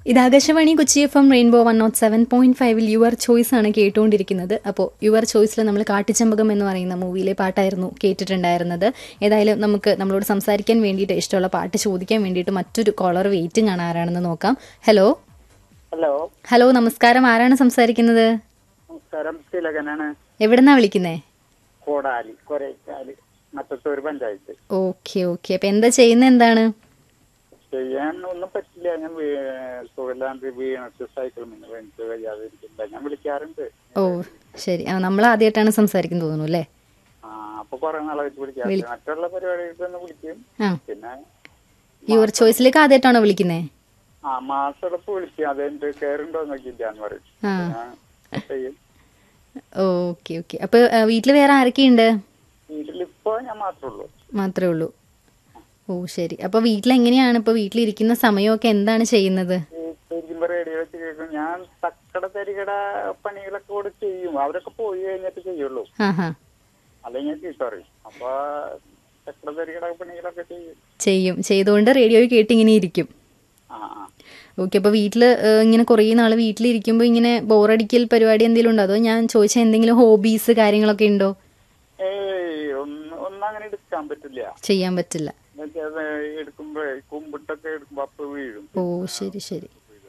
ഇത് Akashvani Kochi F M rainbow one nought seven point ഫൈവിൽ your choice ആണ് കേട്ടുകൊണ്ടിരിക്കുന്നത് അപ്പോൾ യുവർ ചോയ്സിൽ നമ്മൾ കാട്ടിച്ചമ്പകം എന്ന് പറയുന്ന മൂവിയിലെ പാട്ടായിരുന്നു കേട്ടിട്ടുണ്ടായിരുന്നത് ഏതായാലും നമുക്ക് നമ്മളോട് സംസാരിക്കാൻ വേണ്ടിയിട്ട് ഇഷ്ടമുള്ള പാട്ട് ചോദിക്കാൻ വേണ്ടിയിട്ട് മറ്റൊരു കോളർ വെയിറ്റിംഗ് ആണ് ആരാണെന്ന് നോക്കാം ഹലോ ഹലോ ഹലോ നമസ്കാരം ആരാണ് സംസാരിക്കുന്നത് നമസ്കാരം തിലകനാണ് എവിടെന്നാ വിളിക്കുന്നേ കോടാലി കൊരേക്കാലി മറ്റത്തൂർ പഞ്ചായത്ത് ഓക്കെ ഓക്കെ അപ്പം എന്താ ചെയ്യുന്നത് എന്താണ് ചെയ്യാൻ ഒന്നും പറ്റില്ല ഞാൻ വീ- സുഖമില്ലാണ്ട് വീണിട്ട് സൈക്കിൾ നിന്ന് വീണിട്ട് കഴിയാതിരിക്കില്ല ഞാൻ വിളിക്കാറുണ്ട് ഓ ശരി ആ നമ്മൾ ആദ്യമായിട്ടാണ് സംസാരിക്കുന്നത് തോന്നുന്നു അല്ലേ ആ അപ്പൊ കുറെ നാളായിട്ട് വിളിക്കാറുണ്ട് മറ്റുള്ള പരിപാടികൾക്കൊന്ന് വിളിക്കും ആ പിന്നെ യുവർ ചോയ്സിലേക്ക് ആദ്യമായിട്ടാണോ വിളിക്കുന്നത് ആ മാസടപ്പ് വിളിക്കും അതെന്റെ കയറുണ്ടോ നോക്കിയില്ല എന്ന് പറയും ആ ഞാൻ ചെയ്യും ഓക്കെ ഓക്കെ അപ്പോൾ വീട്ടിൽ വേറെ ആരൊക്കെയുണ്ട് വീട്ടിലിപ്പോ ഞാൻ മാത്രമേ ഉള്ളൂ മാത്രമേ ഉള്ളൂ ഓ ശരി അപ്പോൾ വീട്ടിൽ എങ്ങനെയാണ് ഇപ്പോൾ വീട്ടിലിരിക്കുന്ന സമയമൊക്കെ എന്താണ് ചെയ്യുന്നത് ഇരിക്കുമ്പോ റേഡിയോ വെച്ച് കേൾക്കും ഞാൻ തക്കട തരികട പണികളൊക്കെ കൂടെ ചെയ്യും അവരൊക്കെ പോയി കഴിഞ്ഞിട്ട് ചെയ്യുള്ളൂ ആ ഹാ അല്ലെങ്കിൽ ചീത്ത പറയും അപ്പൊ തക്കട തരികട പണികളൊക്കെ ചെയ്യും ചെയ്യും ചെയ്തുകൊണ്ട് റേഡിയോ കേട്ട് ഇങ്ങനെ ഇരിക്കും ആ ആ ഓക്കെ അപ്പോൾ വീട്ടിൽ ഇങ്ങനെ കുറേ നാൾ വീട്ടിലിരിക്കുമ്പോൾ ഇങ്ങനെ ബോറടിക്കൽ പരിപാടി എന്തെങ്കിലും ഉണ്ടോ അതോ ഞാൻ ചോദിച്ച എന്തെങ്കിലും ഹോബീസ് കാര്യങ്ങളൊക്കെ ഉണ്ടോ ഏയ് ഒന്ന് ഒന്നും അങ്ങനെ എടുക്കാൻ പറ്റില്ല ചെയ്യാൻ പറ്റില്ല എന്നുവെച്ചാ അത് എടുക്കുമ്പോഴേ കുമ്പിട്ടൊക്കെ എടുക്കുമ്പോ അപ്പൊ വീഴും ഓ ശരി ശരി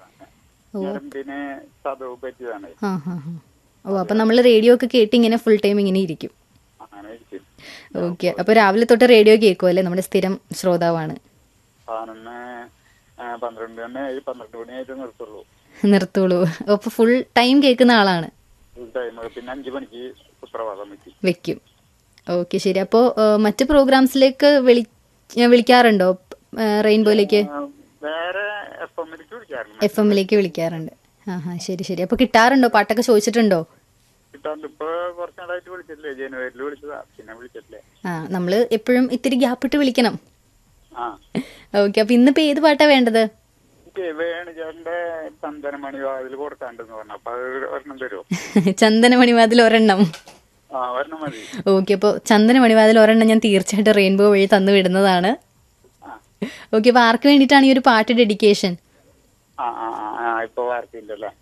ഓ ഞരമ്പിന് ചതവ് പറ്റിയതാണ് ആ ഹാ ഹാ ഓ അപ്പം നമ്മൾ റേഡിയോ ഒക്കെ കേട്ട് ഇങ്ങനെ ഫുൾ ടൈം ഇങ്ങനെ ഇരിക്കും അങ്ങനെ ഇരിക്കും ഓക്കെ അപ്പോൾ രാവിലെ തൊട്ട് റേഡിയോ കേൾക്കുമല്ലേ നമ്മുടെ സ്ഥിരം ശ്രോതാവാണ് പതിനൊന്ന് ആ, പന്ത്രണ്ട് മണി ആയി പന്ത്രണ്ട് മണിയായിട്ട് നിർത്തുള്ളൂ നിർത്തുള്ളൂ അപ്പോൾ ഫുൾ ടൈം കേൾക്കുന്ന ആളാണ് ഫുൾ ടൈം പിന്നെ അഞ്ചു മണിക്ക് സുപ്രഭാതം വെക്കും വെക്കും ഓക്കെ ശരി അപ്പോൾ മറ്റ് പ്രോഗ്രാംസിലേക്ക് വിളി ഞാൻ വിളിക്കാറുണ്ടോ റെയിൻബോയിലേക്ക് ആ, വേറെ എഫ് എമ്മിലേക്ക് വിളിക്കാറുണ്ട് എഫ് എമ്മിലേക്ക് വിളിക്കാറുണ്ട് ആ ഹാ ശരി ശരി അപ്പോൾ കിട്ടാറുണ്ടോ പാട്ടൊക്കെ ചോദിച്ചിട്ടുണ്ടോ കിട്ടാണ്ട് ഇപ്പൊ കുറച്ച് നാളായിട്ട് വിളിച്ചിട്ടില്ലേ ജനുവരിയിൽ വിളിച്ചതാ പിന്നെ വിളിച്ചിട്ടില്ലേ ആ നമ്മൾ എപ്പോഴും ഇത്തിരി ഗ്യാപ്പ് ഇട്ട് വിളിക്കണം ആ ഓക്കെ അപ്പോൾ ഇന്നിപ്പോൾ ഏത് പാട്ടാണ് വേണ്ടത് എനിക്ക് വേണുചേട്ടന്റെ ചന്ദനമണി വാതിൽ കൊടുക്കാണ്ടെന്ന് പറഞ്ഞു അപ്പൊ അത് ഒരെണ്ണം തരുമോ ചന്ദനമണിവാതിൽ ഒരെണ്ണം ആ ഒരെണ്ണം മതി ഓക്കെ അപ്പോൾ ചന്ദനമണിവാതിൽ ഒരെണ്ണം ഞാൻ തീർച്ചയായിട്ടും റെയിൻബോ വഴി തന്നു വിടുന്നതാണ് ആ ഓക്കെ അപ്പോൾ ആർക്ക് വേണ്ടിയിട്ടാണ് ഈ ഒരു പാട്ട് ഡെഡിക്കേഷൻ ആ ആ ആ, ആ ഇപ്പൊ വാർത്തയില്ലല്ലേ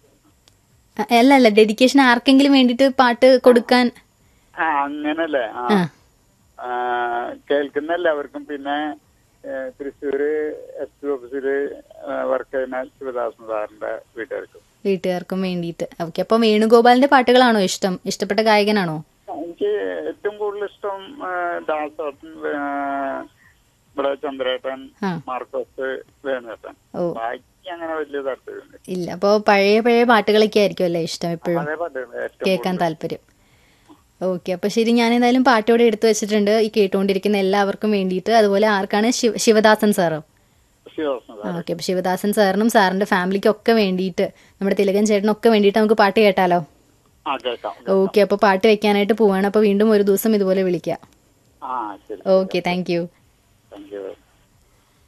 അല്ല അല്ല ഡെഡിക്കേഷൻ ആർക്കെങ്കിലും വേണ്ടിയിട്ട് പാട്ട് കൊടുക്കാൻ ആ അങ്ങനല്ലേ ആ ആ ആ, കേൾക്കുന്ന എല്ലാവർക്കും പിന്നെ ഏ, തൃശ്ശൂര് എസ് പി ഓഫീസില് വർക്ക് ചെയ്യുന്ന ശിവദാസൻ സാറിന്റെ വീട്ടുകാർക്കും വീട്ടുകാർക്കും വേണ്ടിയിട്ട് ഓക്കെ അപ്പോൾ വേണുഗോപാലിന്റെ പാട്ടുകളാണോ ഇഷ്ടം ഇഷ്ടപ്പെട്ട ഗായകനാണോ എനിക്ക് ഏറ്റവും കൂടുതൽ ഇഷ്ടം ആ, ദാസേട്ടൻ ആ, ഇവിടെ ചന്ദ്രേട്ടൻ ആ മാർക്കോസ് വേണേട്ടൻ ഓ ബാക്കി അങ്ങനെ വലിയ താല്പര്യമുണ്ട് ഇല്ല അപ്പോൾ പഴയ പഴയ പാട്ടുകളൊക്കെ ആയിരിക്കും അല്ലേ ഇഷ്ടം എപ്പോഴും അതേ പാട്ടുകൾ ഏറ്റവും കേൾക്കാൻ താല്പര്യം ഓക്കെ അപ്പോൾ ശരി ഞാൻ ഏതായാലും പാട്ടോടെ എടുത്തു വെച്ചിട്ടുണ്ട് ഈ കേട്ടുകൊണ്ടിരിക്കുന്ന എല്ലാവർക്കും വേണ്ടിയിട്ട് അതുപോലെ ആർക്കാണ് ശിവ ശിവദാസൻ സാറോ ശിവദാസൻ ആ ഓക്കെ അപ്പോൾ ശിവദാസൻ സാറിനും സാറിന്റെ ഫാമിലിക്കും ഒക്കെ വേണ്ടിയിട്ട് നമ്മുടെ തിലകൻ ചേട്ടനൊക്കെ വേണ്ടിയിട്ട് നമുക്ക് പാട്ട് കേട്ടാലോ ആ കേൾക്കാം ഓക്കെ അപ്പോൾ പാട്ട് വെക്കാനായിട്ട് പോവാണ് അപ്പോൾ വീണ്ടും ഒരു ദിവസം ഇതുപോലെ വിളിക്കാം ആ ശരി okay thank you thank U